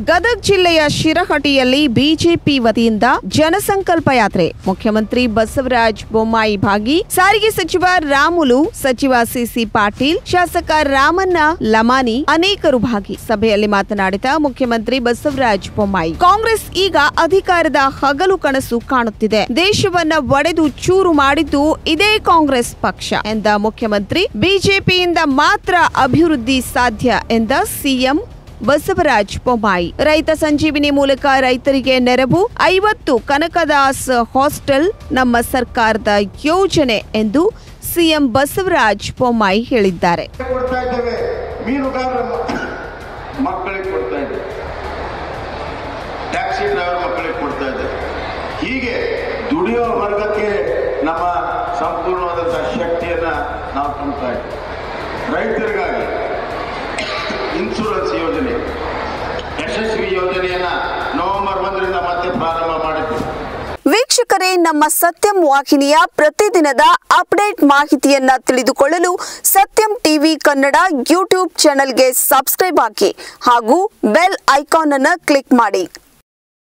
ಗದಗ ಜಿಲ್ಲೆಯ ಶಿರಹಟ್ಟಿಯಲ್ಲಿ ಬಿಜೆಪಿ ವತಿಯಿಂದ ಜನಸಂಕಲ್ಪ ಯಾತ್ರೆ ಮುಖ್ಯಮಂತ್ರಿ ಬಸವರಾಜ ಬೊಮ್ಮಾಯಿ ಭಾಗಿ ಸಾರಿಗೆ ಸಚಿವ ರಾಮುಲು ಸಚಿವ ಸಿಸಿ ಪಾಟೀಲ್ ಶಾಸಕ ರಾಮಣ್ಣ ಲಮಾನಿ ಅನೇಕರು ಭಾಗಿ ಸಭೆಯಲ್ಲಿ ಮಾತನಾಡಿದ ಮುಖ್ಯಮಂತ್ರಿ ಬಸವರಾಜ ಬೊಮ್ಮಾಯಿ ಕಾಂಗ್ರೆಸ್ ಈಗ ಅಧಿಕಾರದ ಹಗಲು ಕನಸು ಕಾಣುತ್ತಿದೆ ದೇಶವನ್ನ ಒಡೆದು ಚೂರು ಮಾಡಿದ್ದು ಇದೇ ಕಾಂಗ್ರೆಸ್ ಪಕ್ಷ ಎಂದ ಮುಖ್ಯಮಂತ್ರಿ ಬಿಜೆಪಿಯಿಂದ ಮಾತ್ರ ಅಭಿವೃದ್ಧಿ ಸಾಧ್ಯ ಎಂದ ಸಿಎಂ ಬಸವರಾಜ ಬೊಮ್ಮಾಯಿ ರೈತ ಸಂಜೀವಿನಿ ಮೂಲಕ ರೈತರಿಗೆ ನೆರವು ಐವತ್ತು ಕನಕದಾಸ್ ಹಾಸ್ಟೆಲ್ ನಮ್ಮ ಸರ್ಕಾರದ ಯೋಜನೆ ಎಂದು ಸಿಎಂ ಬಸವರಾಜ ಬೊಮ್ಮಾಯಿ ಹೇಳಿದ್ದಾರೆ ಕೊಡ್ತಾ ಇದ್ದೇವೆ ಮೀನುಗಾರರ ಮ- ಮಕ್ಕಳಿಗೆ ಕೊಡ್ತಾ ಇದ್ದೇವೆ ಟ್ಯಾಕ್ಸಿ ಡ್ರೈವರ್ ಮಕ್ಕಳಿಗೆ ಕೊಡ್ತಾ ಇದ್ದೇವೆ ಹೀಗೆ ದುಡಿಯೋ ವರ್ಗಕ್ಕೆ ನಮ್ಮ ಸಂಪೂರ್ಣವಾದಂತಹ ಶಕ್ತಿಯನ್ನ ನಾವು ತುಂಬುತ್ತಾ ಇದ್ದೇವೆ ರೈತರಿಗಾಗಿ ಇನ್ಶೂರೆನ್ಸ್ ಯೋಜನೆ ಯಶಸ್ವಿ ಯೋಜನೆಯನ್ನ ನವೆಂಬರ್ ಒಂದರಿಂದ ಮತ್ತೆ ಪ್ರಾರಂಭ ಮಾಡಿದ್ದು ವೀಕ್ಷಕರೇ ನಮ್ಮ ಸತ್ಯಂ ವಾಹಿನಿಯ ಪ್ರತಿದಿನದ ಅಪ್ಡೇಟ್ ಮಾಹಿತಿಯನ್ನ ತಿಳಿದುಕೊಳ್ಳಲು ಸತ್ಯಂ ಟಿವಿ ಕನ್ನಡ ಯೂಟ್ಯೂಬ್ ಚಾನೆಲ್ಗೆ ಸಬ್ಸ್ಕ್ರೈಬ್ ಹಾಕಿ ಹಾಗೂ ಬೆಲ್ ಐಕಾನ್ ಅನ್ನು ಕ್ಲಿಕ್ ಮಾಡಿ